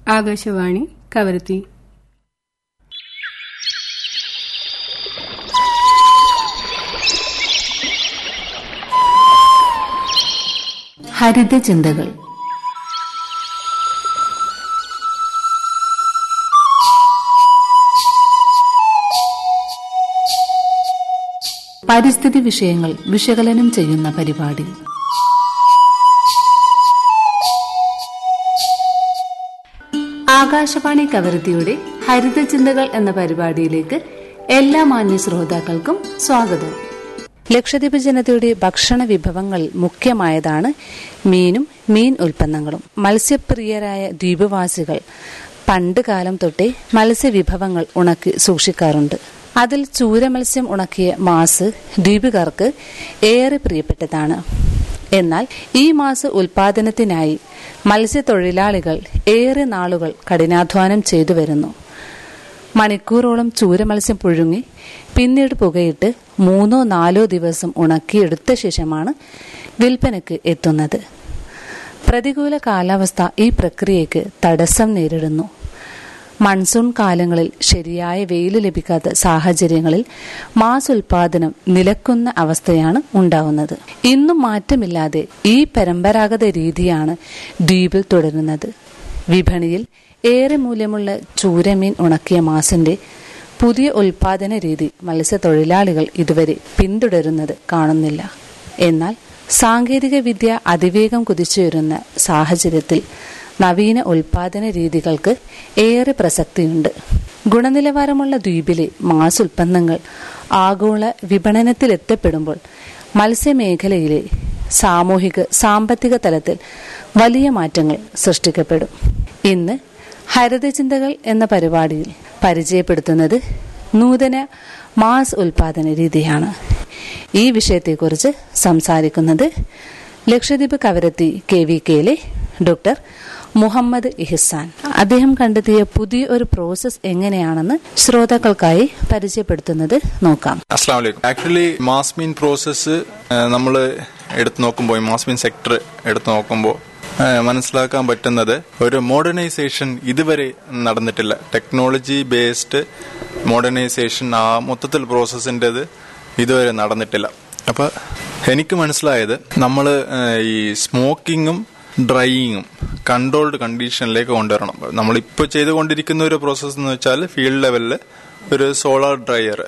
ആകാശവാണി കവരത്തി ഹരിത ചിന്തകൾ പരിസ്ഥിതി വിഷയങ്ങൾ വിശകലനം ചെയ്യുന്ന പരിപാടി ആകാശവാണി കവരത്തിയുടെ ഹരിത ചിന്തകൾ എന്ന പരിപാടിയിലേക്ക് എല്ലാ മാന്യ ശ്രോതാക്കൾക്കും സ്വാഗതം ലക്ഷദ്വീപ് ജനതയുടെ ഭക്ഷണ വിഭവങ്ങളിൽ മുഖ്യമായതാണ് മീനും മീൻ ഉൽപ്പന്നങ്ങളും മത്സ്യപ്രിയരായ ദ്വീപവാസികൾ പണ്ട് കാലം തൊട്ടേ മത്സ്യവിഭവങ്ങൾ ഉണക്കി സൂക്ഷിക്കാറുണ്ട് അതിൽ ചൂരമത്സ്യം ഉണക്കിയ മാസ് ദ്വീപുകാർക്ക് ഏറെ പ്രിയപ്പെട്ടതാണ് എന്നാൽ ഈ മാസ് ഉൽപാദനത്തിനായി മത്സ്യത്തൊഴിലാളികൾ ഏറെ നാളുകൾ കഠിനാധ്വാനം ചെയ്തു വരുന്നു മണിക്കൂറോളം ചൂരമത്സ്യം പുഴുങ്ങി പിന്നീട് പുകയിട്ട് മൂന്നോ നാലോ ദിവസം ഉണക്കിയെടുത്ത ശേഷമാണ് വിൽപ്പനയ്ക്ക് എത്തുന്നത് പ്രതികൂല കാലാവസ്ഥ ഈ പ്രക്രിയയ്ക്ക് തടസ്സം നേരിടുന്നു മൺസൂൺ കാലങ്ങളിൽ ശരിയായ വെയിൽ ലഭിക്കാത്ത സാഹചര്യങ്ങളിൽ മാസ് ഉൽപാദനം നിലക്കുന്ന അവസ്ഥയാണ് ഉണ്ടാവുന്നത് ഇന്നും മാറ്റമില്ലാതെ ഈ പരമ്പരാഗത രീതിയാണ് ദ്വീപിൽ തുടരുന്നത് വിപണിയിൽ ഏറെ മൂല്യമുള്ള ചൂരമീൻ ഉണക്കിയ മാസിന്റെ പുതിയ ഉൽപാദന രീതി മത്സ്യത്തൊഴിലാളികൾ ഇതുവരെ പിന്തുടരുന്നത് കാണുന്നില്ല എന്നാൽ സാങ്കേതിക വിദ്യ അതിവേഗം കുതിച്ചുയരുന്ന സാഹചര്യത്തിൽ നവീന ഉൽപാദന രീതികൾക്ക് ഏറെ പ്രസക്തിയുണ്ട് ഗുണനിലവാരമുള്ള ദ്വീപിലെ മാസ് ഉൽപ്പന്നങ്ങൾ ആഗോള വിപണനത്തിലെത്തപ്പെടുമ്പോൾ മത്സ്യമേഖലയിലെ സാമൂഹിക സാമ്പത്തിക തലത്തിൽ വലിയ മാറ്റങ്ങൾ സൃഷ്ടിക്കപ്പെടും ഇന്ന് ഹരിതചിന്തകൾ എന്ന പരിപാടിയിൽ പരിചയപ്പെടുത്തുന്നത് നൂതന മാസ് ഉൽപാദന രീതിയാണ് ഈ വിഷയത്തെക്കുറിച്ച് സംസാരിക്കുന്നത് ലക്ഷദ്വീപ് കവരത്തി കെ വി കെയിലെ ഡോക്ടർ മുഹമ്മദ് ഇഹ്സാൻ അദ്ദേഹം കണ്ടെത്തിയ പുതിയ ഒരു പ്രോസസ് എങ്ങനെയാണെന്ന് ശ്രോതാക്കൾക്കായി പരിചയപ്പെടുത്തുന്നത് നോക്കാം അസ്സാം വലൈക്കും ആക്ച്വലി മാസ് മീൻ പ്രോസസ്സ് നമ്മൾ എടുത്തു നോക്കുമ്പോൾ മാസ് മീൻ സെക്ടർ എടുത്തു നോക്കുമ്പോൾ മനസ്സിലാക്കാൻ പറ്റുന്നത് ഒരു മോഡേണൈസേഷൻ ഇതുവരെ നടന്നിട്ടില്ല ടെക്നോളജി ബേസ്ഡ് മോഡേണൈസേഷൻ ആ മൊത്തത്തിൽ പ്രോസസ്സിൻ്റെത് ഇതുവരെ നടന്നിട്ടില്ല അപ്പൊ എനിക്ക് മനസ്സിലായത് നമ്മൾ ഈ സ്മോക്കിങ്ങും ഡ്രൈയിങ്ങും കൺട്രോൾഡ് കണ്ടീഷനിലേക്ക് കൊണ്ടുവരണം നമ്മളിപ്പോൾ ചെയ്തുകൊണ്ടിരിക്കുന്ന ഒരു പ്രോസസ്സ് എന്ന് വെച്ചാൽ ഫീൽഡ് ലെവലിൽ ഒരു സോളാർ ഡ്രയർ